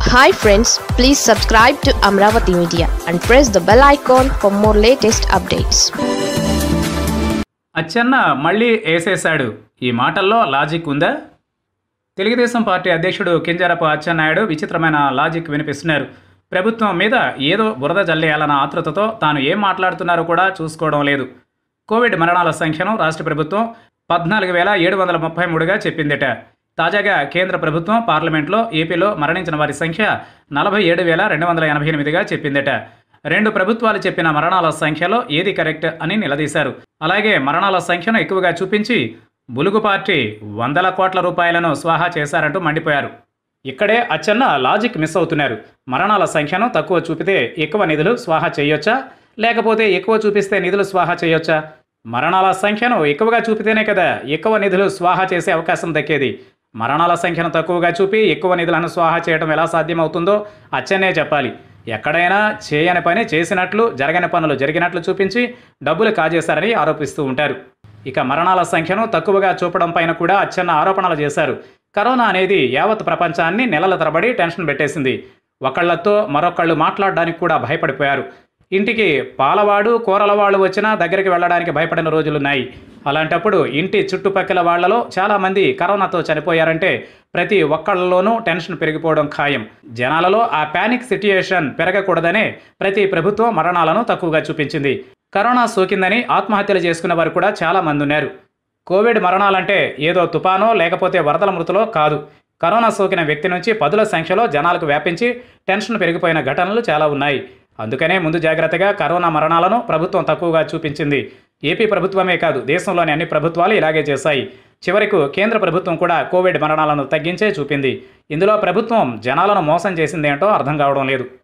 hi friends please subscribe to Amaravati media and press the bell icon for more latest updates Atchanna మళ్ళీ వేసేశాడు ఈ మాటల్లో logic ఉందా Telugu Desam party అధ్యక్షుడు కింజరపు అచ్చెన్నాయుడు విచిత్రమైన లాజిక్ వినిపిస్తున్నారు ప్రభుత్వం మీద ఏదో బురద జల్లేయాలన్న ఆతృతతో తాను ఏం మాట్లాడుతున్నారో కూడా చూసుకోవడం లేదు కోవిడ్ మరణాల సంఖ్యను రాష్ట్ర ప్రభుత్వం పద్నాలుగు వేల ఏడు వందల ముప్పై మూడుగా చెప్పిందట తాజాగా కేంద్ర ప్రభుత్వం పార్లమెంట్లో ఏపీలో మరణించిన వారి సంఖ్య నలభై ఏడు వేల రెండు వందల ఎనభై ఎనిమిదిగా చెప్పిందట రెండు ప్రభుత్వాలు చెప్పిన మరణాల సంఖ్యలో ఏది కరెక్ట్ అని నిలదీశారు అలాగే మరణాల సంఖ్యను ఎక్కువగా చూపించి బులుగు పార్టీ వందల కోట్ల రూపాయలను స్వాహా చేశారంటూ మండిపోయారు ఇక్కడే అచ్చన్న లాజిక్ మిస్ అవుతున్నారు మరణాల సంఖ్యను తక్కువ చూపితే ఎక్కువ నిధులు స్వాహా చేయొచ్చా లేకపోతే ఎక్కువ చూపిస్తే నిధులు స్వాహా చేయొచ్చా మరణాల సంఖ్యను ఎక్కువగా చూపితేనే కదా ఎక్కువ నిధులు స్వాహా చేసే అవకాశం దక్కేది మరణాల సంఖ్యను తక్కువగా చూపి ఎక్కువ నిధులను స్వాహా చేయడం ఎలా సాధ్యమవుతుందో అచ్చనే చెప్పాలి ఎక్కడైనా చేయని పని చేసినట్లు జరగని పనులు జరిగినట్లు చూపించి డబ్బులు కాజేశారని ఆరోపిస్తూ ఉంటారు ఇక మరణాల సంఖ్యను తక్కువగా చూపడం పైన కూడా అచ్చన్న ఆరోపణలు చేశారు కరోనా అనేది యావత్ ప్రపంచాన్ని నెలల తరబడి టెన్షన్ పెట్టేసింది ఒకళ్లతో మరొకళ్ళు మాట్లాడడానికి కూడా భయపడిపోయారు ఇంటికి పాలవాడు కూరలవాళ్ళు వచ్చినా దగ్గరికి వెళ్ళడానికి భయపడిన రోజులున్నాయి అలాంటప్పుడు ఇంటి చుట్టుపక్కల వాళ్లలో చాలామంది కరోనాతో చనిపోయారంటే ప్రతి ఒక్కళ్ళలోనూ టెన్షన్ పెరిగిపోవడం ఖాయం జనాలలో ఆ ప్యానిక్ సిట్యుయేషన్ పెరగకూడదనే ప్రతి ప్రభుత్వం మరణాలను తక్కువగా చూపించింది కరోనా సోకిందని ఆత్మహత్యలు చేసుకున్న వారు కూడా చాలామంది ఉన్నారు కోవిడ్ మరణాలంటే ఏదో తుపానో లేకపోతే వరదల మృతులో కాదు కరోనా సోకిన వ్యక్తి నుంచి పదుల సంఖ్యలో జనాలకు వ్యాపించి టెన్షన్ పెరిగిపోయిన ఘటనలు చాలా ఉన్నాయి అందుకనే ముందు జాగ్రత్తగా కరోనా మరణాలను ప్రభుత్వం తక్కువగా చూపించింది ఏపీ ప్రభుత్వమే కాదు దేశంలోని అన్ని ప్రభుత్వాలు ఇలాగే చేశాయి చివరకు కేంద్ర ప్రభుత్వం కూడా కోవిడ్ మరణాలను తగ్గించే చూపింది ఇందులో ప్రభుత్వం జనాలను మోసం చేసిందేంటో అర్థం కావడం లేదు